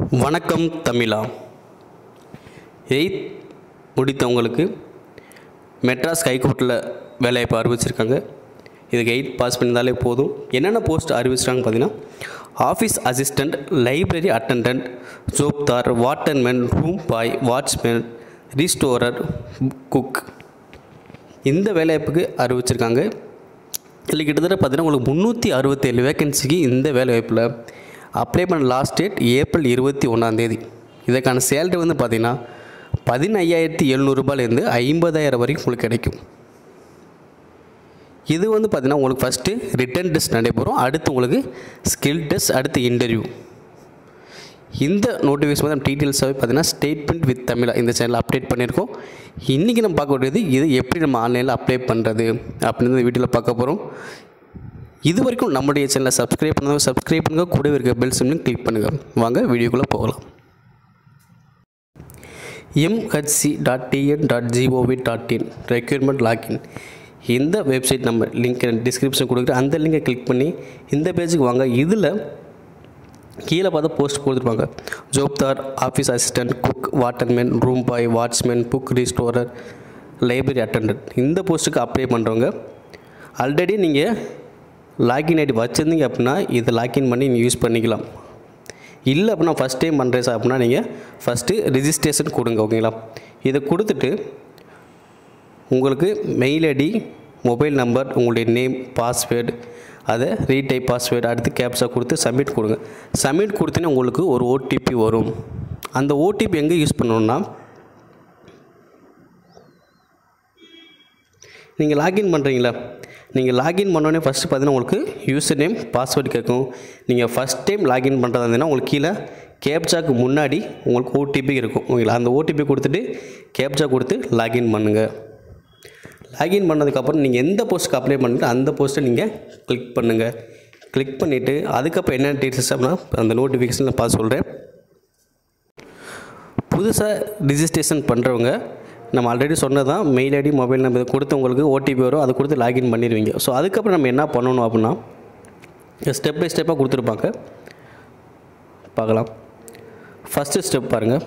வணக்கம் தமிழா எயித் முடித்தவங்களுக்கு மெட்ராஸ் ஹைகோர்ட்டில் வேலைவாய்ப்பு அறிவிச்சிருக்காங்க இதுக்கு எயிட் பாஸ் பண்ணியிருந்தாலே போதும் என்னென்ன போஸ்ட் அறிவிச்சிருக்காங்க பார்த்தீங்கன்னா ஆஃபீஸ் அசிஸ்டண்ட் லைப்ரரி அட்டண்டன்ட் ஜோப்தார் waterman room boy watchman restorer cook இந்த வேலைவாய்ப்புக்கு அறிவிச்சிருக்காங்க இதில் கிட்டத்தட்ட பார்த்தீங்கன்னா உங்களுக்கு முந்நூற்றி அறுபத்தேழு வேகன்சிக்கு இந்த வேலைவாய்ப்பில் அப்ளை பண்ண லாஸ்ட் டேட் ஏப்ரல் இருபத்தி ஒன்றாந்தேதி இதற்கான சேலரி வந்து பார்த்திங்கன்னா பதினையாயிரத்தி எழுநூறுபாலேருந்து ஐம்பதாயிரம் வரைக்கும் உங்களுக்கு கிடைக்கும் இது வந்து பார்த்திங்கன்னா உங்களுக்கு ஃபஸ்ட்டு ரிட்டன் டெஸ்ட் நடைபெறும் அடுத்து உங்களுக்கு ஸ்கில் டெஸ்ட் அடுத்து இன்டர்வியூ இந்த நோட்டிஃபிகேஷன் வந்து டீட்டெயில்ஸாகவே பார்த்தீங்கன்னா ஸ்டேட்மெண்ட் வித் தமிழா இந்த சேனலில் அப்டேட் பண்ணியிருக்கோம் இன்றைக்கி நம்ம பார்க்க வேண்டியது இது எப்படி நம்ம ஆன்லைனில் அப்ளை பண்ணுறது அப்படின்னு இந்த வீடியோவில் பார்க்க போகிறோம் இது வரைக்கும் நம்முடைய சேனலை சப்ஸ்கிரைப் பண்ணாங்க சப்ஸ்கிரைப் பண்ணுங்கள் கூடவே இருக்க பெல் சிம்லையும் கிளிக் பண்ணுங்கள் வாங்க வீடியோக்குள்ளே போகலாம் MHC dot TN dot GOV dot in recruitment login இந்த வெப்சைட் நம்ம லிங்க் டிஸ்கிரிப்ஷன் கொடுக்குறேன் அந்த லிங்கை கிளிக் பண்ணி இந்த பேஜுக்கு வாங்க இதில் கீழே பார்த்தா போஸ்ட் கொடுத்துருப்பாங்க ஜோப்தார் office assistant cook waterman room boy watchman book restorer library attendant இந்த போஸ்ட்டுக்கு அப்ளை பண்ணுறவங்க ஆல்ரெடி நீங்கள் லாகின் ஐடி வச்சுருந்தீங்க அப்படின்னா இதை லாகின் பண்ணி நீங்கள் யூஸ் பண்ணிக்கலாம் இல்லை அப்படின்னா ஃபஸ்ட் டைம் பண்ணுறேன் சார் அப்படின்னா நீங்கள் ஃபஸ்ட்டு ரிஜிஸ்ட்ரேஷன் கொடுங்க ஓகேங்களா இதை கொடுத்துட்டு உங்களுக்கு மெயில் ஐடி மொபைல் நம்பர் உங்களுடைய நேம் பாஸ்வேர்டு அதை ரீடைப் பாஸ்வேர்டு அடுத்து கேப்ஸாக கொடுத்து சப்மிட் கொடுங்க சப்மிட் கொடுத்தீங்கன்னா உங்களுக்கு ஒரு ஓடிபி வரும் அந்த ஓடிபி எங்கே யூஸ் பண்ணணுன்னா நீங்கள் லாகின் பண்ணுறீங்களா நீங்கள் லாகின் பண்ணோடனே ஃபஸ்ட்டு பார்த்தீங்கன்னா உங்களுக்கு யூசர் நேம் பாஸ்வேர்டு கேட்கும் நீங்கள் ஃபஸ்ட் டைம் லாகின் பண்ணுறதா இருந்தீங்கன்னா உங்களுக்கு கீழே கேப்சாக்கு முன்னாடி உங்களுக்கு ஓடிபி இருக்கும் ஓகேங்களா அந்த ஓடிபி கொடுத்துட்டு கேப்சா கொடுத்து லாகின் பண்ணுங்கள் லாகின் பண்ணதுக்கப்புறம் நீங்கள் எந்த போஸ்ட்டுக்கு அப்ளை பண்ணுறீங்க அந்த போஸ்ட்டை நீங்கள் கிளிக் பண்ணுங்கள் கிளிக் பண்ணிவிட்டு அதுக்கப்புறம் என்ன டீட்டெயில்ஸ் அப்படின்னா அந்த நோட்டிஃபிகேஷன் நான் பார்த்து சொல்கிறேன் புதுசாக ரிஜிஸ்ட்ரேஷன் பண்ணுறவங்க நம்ம ஆல்ரெடி சொன்னது தான் மெயில் ஐடி மொபைல் நம்பர் கொடுத்து உங்களுக்கு ஓடிபி வரும் அதை கொடுத்து லாகின் பண்ணிடுவீங்க ஸோ அதுக்கப்புறம் நம்ம என்ன பண்ணணும் அப்படின்னா ஸ்டெப் பை ஸ்டெப்பாக கொடுத்துருப்பாங்க பார்க்கலாம் ஃபஸ்ட்டு ஸ்டெப் பாருங்கள்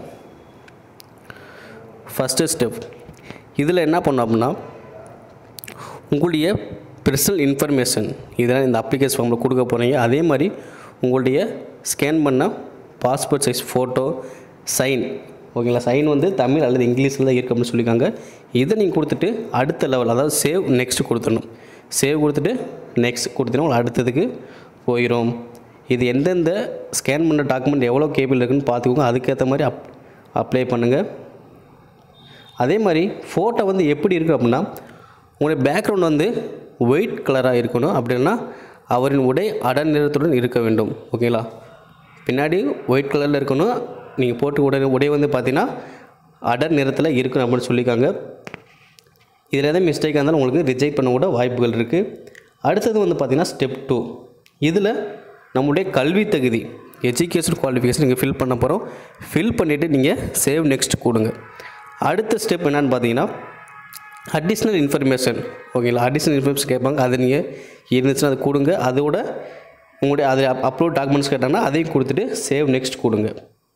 ஃபஸ்ட்டு ஸ்டெப் இதில் என்ன பண்ணோம் அப்படின்னா உங்களுடைய பர்சனல் இன்ஃபர்மேஷன் இதெல்லாம் இந்த அப்ளிகேஷன் ஃபார்மில் கொடுக்க போகிறீங்க அதே மாதிரி உங்களுடைய ஸ்கேன் பண்ண பாஸ்போர்ட் சைஸ் ஃபோட்டோ சைன் ஓகேங்களா சைன் வந்து தமிழ் அல்லது இங்கிலீஷில் தான் இருக்கு அப்படின்னு சொல்லியிருக்காங்க இதை நீங்கள் கொடுத்துட்டு அடுத்த லெவல் அதாவது சேவ் நெக்ஸ்ட் கொடுத்துடணும் சேவ் கொடுத்துட்டு நெக்ஸ்ட் கொடுத்தீங்கன்னா உங்களுக்கு அடுத்ததுக்கு போயிடும் இது எந்தெந்த ஸ்கேன் பண்ண டாக்குமெண்ட் எவ்வளோ கேபிள் இருக்குன்னு பார்த்துக்கோங்க அதுக்கேற்ற மாதிரி அப் அப்ளை பண்ணுங்கள் அதே மாதிரி ஃபோட்டோ வந்து எப்படி இருக்குது அப்படின்னா உங்களுடைய பேக்ரவுண்ட் வந்து ஒயிட் கலராக இருக்கணும் அப்படின்னா அவரின் உடை அடர் நிறத்துடன் இருக்க வேண்டும் ஓகேங்களா பின்னாடி ஒயிட் கலரில் இருக்கணும் நீங்கள் போட்டு உடை உடை வந்து பார்த்தீங்கன்னா அடர் நிறத்தில் இருக்கணும் அப்படின்னு சொல்லியிருக்காங்க இதில் எதாவது மிஸ்டேக்காக இருந்தாலும் உங்களுக்கு ரிஜெக்ட் பண்ண கூட வாய்ப்புகள் இருக்குது அடுத்தது வந்து பார்த்திங்கன்னா ஸ்டெப் டூ இதில் நம்முடைய கல்வி தகுதி எஜுகேஷன் குவாலிஃபிகேஷன் நீங்கள் ஃபில் பண்ண போகிறோம் ஃபில் பண்ணிவிட்டு நீங்கள் சேவ் நெக்ஸ்ட் கொடுங்க அடுத்த ஸ்டெப் என்னென்னு பார்த்தீங்கன்னா அடிஷ்னல் இன்ஃபர்மேஷன் ஓகேங்களா அடிஷ்னல் இன்ஃபர்மேஷன் கேட்பாங்க அதை நீங்கள் இருந்துச்சுன்னா அதை கொடுங்க அதோட உங்களுடைய அதில் அப்லோட் டாக்குமெண்ட்ஸ் கேட்டாங்கன்னா அதையும் கொடுத்துட்டு சேவ் நெக்ஸ்ட் கொடுங்க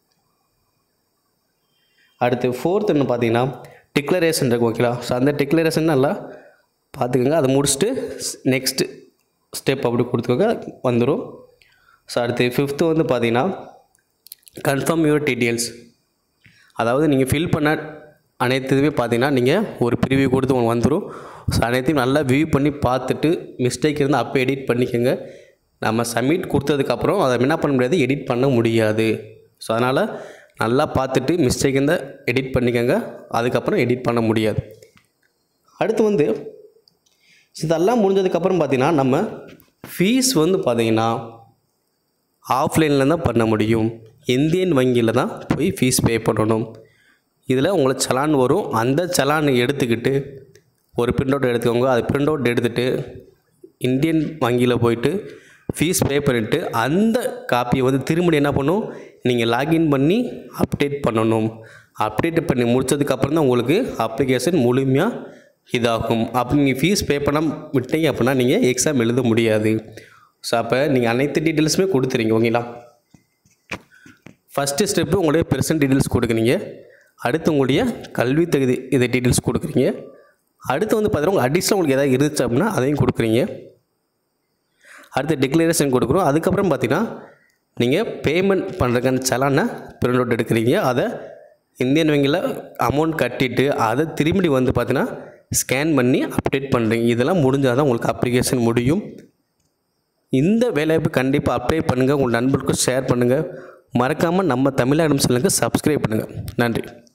அடுத்து ஃபோர்த் என்ன பார்த்தீங்கன்னா டிக்ளரேஷன் இருக்கு ஓகேங்களா ஸோ அந்த டிக்ளரேஷன் நல்லா பார்த்துக்கோங்க அதை முடிச்சுட்டு நெக்ஸ்ட்டு ஸ்டெப் அப்படி கொடுத்துக்கோங்க வந்துடும் ஸோ அடுத்து ஃபிஃப்த்து வந்து பார்த்தீங்கன்னா கன்ஃபார்ம் யுவர் டீட்டெயில்ஸ் அதாவது நீங்கள் ஃபில் பண்ண அனைத்துமே பார்த்தீங்கன்னா நீங்கள் ஒரு ப்ரிவியூ கொடுத்து உங்களுக்கு வந்துடும் ஸோ அனைத்தையும் நல்லா வியூ பண்ணி பார்த்துட்டு மிஸ்டேக் இருந்தால் அப்போ எடிட் பண்ணிக்கோங்க நம்ம சப்மிட் கொடுத்ததுக்கப்புறம் அதை என்ன பண்ண முடியாது எடிட் பண்ண முடியாது ஸோ அதனால் நல்லா பார்த்துட்டு மிஸ்டேக் இருந்தால் எடிட் பண்ணிக்கோங்க அதுக்கப்புறம் எடிட் பண்ண முடியாது அடுத்து வந்து இதெல்லாம் முடிஞ்சதுக்கப்புறம் பார்த்தீங்கன்னா நம்ம ஃபீஸ் வந்து பார்த்தீங்கன்னா ஆஃப்லைனில் தான் பண்ண முடியும் இந்தியன் வங்கியில் தான் போய் ஃபீஸ் பே பண்ணணும் இதில் உங்களுக்கு சலான் வரும் அந்த சலான் எடுத்துக்கிட்டு ஒரு பிரிண்ட் அவுட் எடுத்துக்கோங்க அது பிரிண்ட் அவுட் எடுத்துகிட்டு இந்தியன் வங்கியில் போயிட்டு ஃபீஸ் பே பண்ணிவிட்டு அந்த காப்பியை வந்து திரும்பி என்ன பண்ணும் நீங்கள் லாகின் பண்ணி அப்டேட் பண்ணணும் அப்டேட் பண்ணி முடிச்சதுக்கப்புறம் தான் உங்களுக்கு அப்ளிகேஷன் முழுமையாக இதாகும் அப்படி நீங்கள் ஃபீஸ் பே பண்ண விட்டீங்க அப்படின்னா நீங்கள் எக்ஸாம் எழுத முடியாது ஸோ அப்போ நீங்கள் அனைத்து டீட்டெயில்ஸுமே கொடுத்துறீங்க ஓகேங்களா ஃபஸ்ட்டு ஸ்டெப்பு உங்களுடைய பெர்சன்ட் டீட்டெயில்ஸ் கொடுக்குறீங்க அடுத்து உங்களுடைய கல்வி தகுதி இதை டீட்டெயில்ஸ் கொடுக்குறீங்க அடுத்து வந்து பார்த்தீங்கன்னா உங்கள் அடிஷனல் உங்களுக்கு எதாவது இருந்துச்சு அப்படின்னா அதையும் கொடுக்குறீங்க அடுத்து டிக்ளரேஷன் கொடுக்குறோம் அதுக்கப்புறம் பார்த்தீங்கன்னா நீங்கள் பேமெண்ட் பண்ணுறதுக்கான சலானை பிரிண்ட் அவுட் எடுக்கிறீங்க அதை இந்தியன் வங்கியில் அமௌண்ட் கட்டிட்டு அதை திரும்பி வந்து பார்த்தீங்கன்னா ஸ்கேன் பண்ணி அப்டேட் பண்ணுறீங்க இதெல்லாம் முடிஞ்சால் தான் உங்களுக்கு அப்ளிகேஷன் முடியும் இந்த வேலைவாய்ப்பு கண்டிப்பாக அப்ளை பண்ணுங்கள் உங்கள் நண்பர்களுக்கும் ஷேர் பண்ணுங்கள் மறக்காமல் நம்ம தமிழ் அடம் சேனலுக்கு சப்ஸ்கிரைப் பண்ணுங்கள் நன்றி